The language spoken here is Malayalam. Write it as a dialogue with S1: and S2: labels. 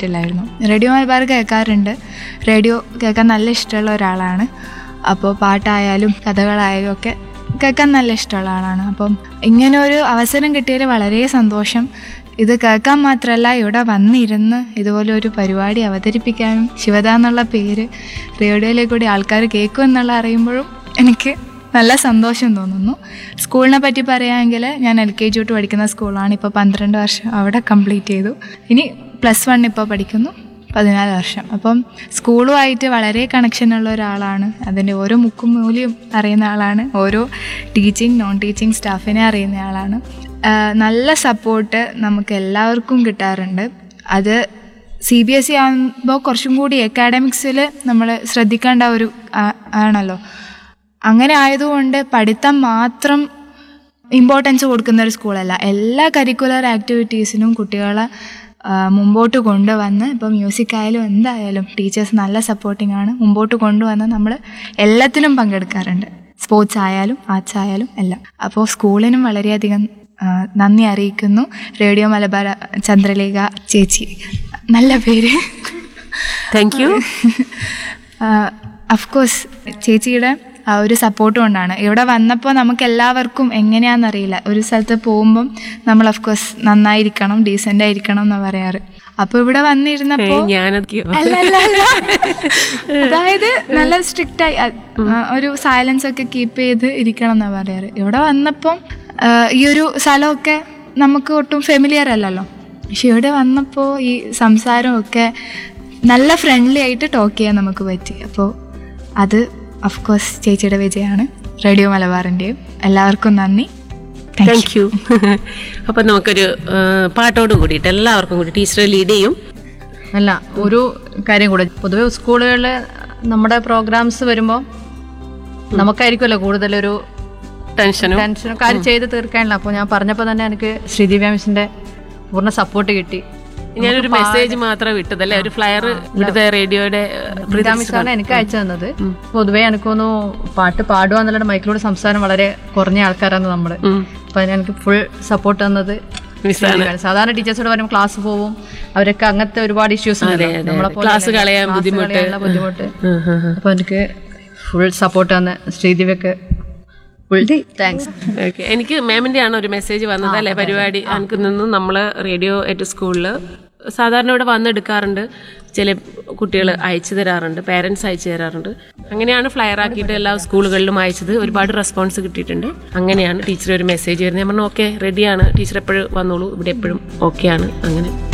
S1: കേട്ടിട്ടില്ലായിരുന്നു റേഡിയോ മലബാർ കേൾക്കാറുണ്ട് റേഡിയോ കേൾക്കാൻ നല്ല ഇഷ്ടമുള്ള ഒരാളാണ് അപ്പോൾ പാട്ടായാലും കഥകളായാലും ഒക്കെ കേൾക്കാൻ നല്ല ഇഷ്ടമുള്ള ആളാണ് അപ്പം ഇങ്ങനെ ഒരു അവസരം കിട്ടിയതിൽ വളരെ സന്തോഷം ഇത് കേൾക്കാൻ മാത്രമല്ല ഇവിടെ വന്നിരുന്ന് ഇതുപോലെ ഒരു പരിപാടി അവതരിപ്പിക്കാനും ശിവദ എന്നുള്ള പേര് റേഡിയോയിലേക്ക് കൂടി ആൾക്കാർ കേൾക്കും എന്നുള്ള അറിയുമ്പോഴും എനിക്ക് നല്ല സന്തോഷം തോന്നുന്നു സ്കൂളിനെ പറ്റി പറയുകയാണെങ്കിൽ ഞാൻ എൽ കെ ജി തൊട്ട് പഠിക്കുന്ന സ്കൂളാണ് ഇപ്പോൾ പന്ത്രണ്ട് വർഷം അവിടെ കംപ്ലീറ്റ് ചെയ്തു ഇനി പ്ലസ് വൺ ഇപ്പോൾ പഠിക്കുന്നു പതിനാല് വർഷം അപ്പം സ്കൂളുമായിട്ട് വളരെ കണക്ഷനുള്ള ഒരാളാണ് അതിൻ്റെ ഓരോ മുക്കും മൂലയും അറിയുന്ന ആളാണ് ഓരോ ടീച്ചിങ് നോൺ ടീച്ചിങ് സ്റ്റാഫിനെ അറിയുന്ന ആളാണ് ആഹ് നല്ല സപ്പോർട്ട് നമുക്ക് എല്ലാവർക്കും കിട്ടാറുണ്ട് അത് സി ബി എസ് ഇ ആകുമ്പോൾ കുറച്ചും കൂടി അക്കാഡമിക്സിൽ നമ്മൾ ശ്രദ്ധിക്കേണ്ട ഒരു ആ- ആണല്ലോ അങ്ങനെ ആയതുകൊണ്ട് പഠിത്തം മാത്രം ഇമ്പോർട്ടൻസ് കൊടുക്കുന്ന ഒരു സ്കൂളല്ല എല്ലാ കരിക്കുലർ ആക്ടിവിറ്റീസിനും കുട്ടികളെ ആ, മുമ്പോട്ട് കൊണ്ടുവന്ന് ഇപ്പോൾ മ്യൂസിക് ആയാലും എന്തായാലും ടീച്ചേഴ്സ് നല്ല സപ്പോർട്ടിംഗ് ആണ് മുമ്പോട്ട് കൊണ്ടുവന്ന് നമ്മൾ എല്ലാത്തിനും പങ്കെടുക്കാറുണ്ട് സ്പോർട്സ് ആയാലും ആർട്സ് ആയാലും എല്ലാം അപ്പോൾ സ്കൂളിനും വളരെയധികം ആ, നന്ദി അറിയിക്കുന്നു റേഡിയോ മലബാർ ചന്ദ്രലേഖ ചേച്ചി നല്ല പേര്
S2: താങ്ക് യു
S1: അഫ്കോഴ്സ് ചേച്ചിയുടെ ആ ഒരു സപ്പോർട്ട് കൊണ്ടാണ് ഇവിടെ വന്നപ്പോൾ നമുക്ക് എല്ലാവർക്കും എങ്ങനെയാണെന്നറിയില്ല ഒരു സ്ഥലത്ത് പോകുമ്പം നമ്മൾ അഫ്കോഴ്സ് നന്നായിരിക്കണം ഡീസൻ്റ് ആയിരിക്കണം എന്ന് പറയാറ് അപ്പോൾ ഇവിടെ വന്നിരുന്നപ്പോൾ
S2: ഞാനൊക്കെ
S1: അല്ല അല്ല അല്ല അതായത് നല്ല സ്ട്രിക്റ്റ് ആയി അ- ആ, ഒരു സൈലൻസ് ഒക്കെ കീപ്പ് ചെയ്ത് ഇരിക്കണം എന്നാ പറയാറ് ഇവിടെ വന്നപ്പം ആ, ഈ ഒരു സ്ഥലമൊക്കെ നമുക്ക് ഒട്ടും ഫെമിലിയർ അല്ലല്ലോ പക്ഷെ ഇവിടെ വന്നപ്പോൾ ഈ സംസാരമൊക്കെ നല്ല ഫ്രണ്ട്ലി ആയിട്ട് ടോക്ക് ചെയ്യാൻ നമുക്ക് പറ്റി അപ്പോൾ അത് അഫ്കോഴ്സ് ചേച്ചിയുടെ വിജയമാണ് റേഡിയോ മലബാറിൻ്റെയും എല്ലാവർക്കും നന്ദി താങ്ക്
S2: താങ്ക് യു അപ്പൊ നമുക്കൊരു ആ, പാട്ടോടും കൂടിയിട്ട് എല്ലാവർക്കും കൂടി ടീച്ചർ ലീഡ് ചെയ്യും
S3: അല്ല ഒരു കാര്യം കൂടെ പൊതുവെ സ്കൂളുകളിൽ നമ്മുടെ പ്രോഗ്രാംസ് വരുമ്പോൾ നമുക്കായിരിക്കുമല്ലോ കൂടുതലൊരു
S2: ടെൻഷനും
S3: ടെൻഷനും കാര്യം ചെയ്ത് തീർക്കാനില്ല അപ്പോൾ ഞാൻ പറഞ്ഞപ്പോൾ തന്നെ എനിക്ക് ശ്രീദിവ്യ മിസ്സിന്റെ പൂർണ്ണ സപ്പോർട്ട് കിട്ടി
S2: ഞാനൊരു മെസ്സേജ് മാത്രം വിട്ടതല്ലേ ഒരു ഫ്ലയർ ഇവിടുത്തെ റേഡിയോയുടെ
S3: പ്രീത മിസ്സാണ് എനിക്ക് അയച്ചു തന്നത് പൊതുവെ എനിക്കൊന്നു പാട്ട് പാടുക എന്നുള്ള മൈക്കിലൂടെ സംസാരം വളരെ കുറഞ്ഞ ആൾക്കാരാണ് നമ്മള് അപ്പൊ അതിന് എനിക്ക് ഫുൾ സപ്പോർട്ട് തന്നത് ശ്രീദിവ്യയാണ്. സാധാരണ ടീച്ചേഴ്സോട് പറയുമ്പോൾ ക്ലാസ് പോവും അവരൊക്കെ അങ്ങനത്തെ ഒരുപാട് ഇഷ്യൂസ്
S2: അതെ, അതെ. Class കളയാൻ ബുദ്ധിമുട്ട്.
S3: ബുദ്ധിമുട്ട് അപ്പൊ എനിക്ക് ഫുൾ സപ്പോർട്ട് തന്ന ശ്രീദിവ്യക്ക് ഫുൾ താങ്ക്സ്
S2: ഓക്കെ എനിക്ക് മാമിന്റെ ആണ് ഒരു മെസ്സേജ് വന്നത് അല്ലെ പരിപാടി എനിക്ക് നിന്നും നമ്മൾ റേഡിയോ എറ്റ് സ്കൂളിൽ സാധാരണ ഇവിടെ വന്നെടുക്കാറുണ്ട് ചില കുട്ടികൾ അയച്ചു തരാറുണ്ട് പേരൻസ് അയച്ചു തരാറുണ്ട് അങ്ങനെയാണ് ഫ്ലയർ ആക്കിയിട്ട് എല്ലാ സ്കൂളുകളിലും അയച്ചത് ഒരുപാട് റെസ്പോൺസ് കിട്ടിയിട്ടുണ്ട് അങ്ങനെയാണ് ടീച്ചർ ഒരു മെസ്സേജ് വരുന്നത് ഞാൻ പറഞ്ഞു ഓക്കെ റെഡിയാണ് ടീച്ചർ എപ്പോഴും വന്നോളൂ ഇവിടെ എപ്പോഴും ഓക്കെയാണ് അങ്ങനെ